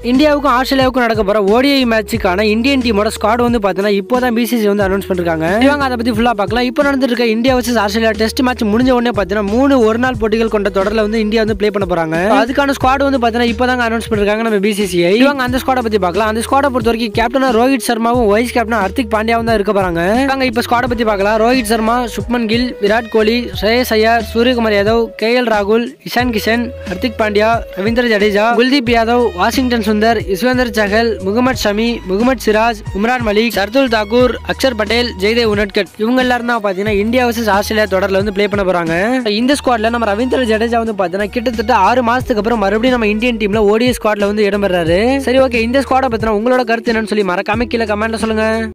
இந்தியாவுக்கும் ஆஸ்திரேலியாவுக்கும் நடக்க போற ஓடிஐ மேட்சுக்கான இந்தியன் டீமோட ஸ்குவாட் வந்து பார்த்தீங்கன்னா இப்போதான் பிசிசி வந்து அனௌன்ஸ் பண்ணிருக்காங்க இவங்க அதை பத்தி ஃபுல்லா பார்க்கலாம் இப்போ நடந்துட்டு இருக்க India versus Australia test match முடிஞ்ச உடனே பார்த்தீங்கன்னா மூணு ஒரு நாள் போட்டிகள் கொண்ட தொடர்ல வந்து இந்தியா வந்து ப்ளே பண்ண போறாங்க அதுக்கான ஸ்குவாட் வந்து பார்த்தீங்கன்னா இப்போதாங்க அனௌன்ஸ் பண்ணிருக்காங்க நம்ம பிசிசிஐ இவங்க அந்த ஸ்குவாட பத்தி பார்க்கலாம் அந்த ஸ்குவாட பொறுத்த வரைக்கும் கேப்டனா ரோஹித் சர்மாவும் வைஸ் கேப்டனா ஹர்திக் பாண்டியாவும் தான் இருக்க போறாங்க அங்க இப்போ ஸ்குவாட பத்தி பார்க்கலாம் ரோஹித் சர்மா சுப்மன் கில் விராட் கோலி ஸ்ரேயஸ் ஐயர் சூரியகுமார் யாதவ் கே எல் ராகுல் இஷான் கிஷன் ஹர்திக் பாண்டியா ரவீந்திர ஜடேஜா குல்தீப் யாதவ் வாஷிங்டன் சுந்தர் யுஸ்வேந்தர் சஹல் முகமது ஷமி முகமது சிராஜ் உம்ரான் மலிக் சர்துல் தாக்கூர் அக்ஷர் பட்டேல் ஜெய்தேவ் உனட்கட் இவங்க எல்லாரும் தான் பாத்தீங்கன்னா இந்தியா வர்சஸ் ஆஸ்திரேலியா தொடர்ல வந்து ப்ளே பண்ண போறாங்க இந்த ஸ்குவாட்ல நம்ம ரவீந்திர ஜடேஜா வந்து பாத்தீங்கன்னா கிட்டத்தட்ட ஆறு மாசத்துக்கு அப்புறம் மறுபடியும் நம்ம இந்தியன் டீம்ல ஓடிஎஸ் ஸ்குவாட்ல வந்து இடம்பெறாரு சரி ஓகே இந்த ஸ்குவாட பத்தின உங்களோட கருத்து என்னன்னு சொல்லி மறக்காம கீழே கமெண்ட்ல சொல்லுங்க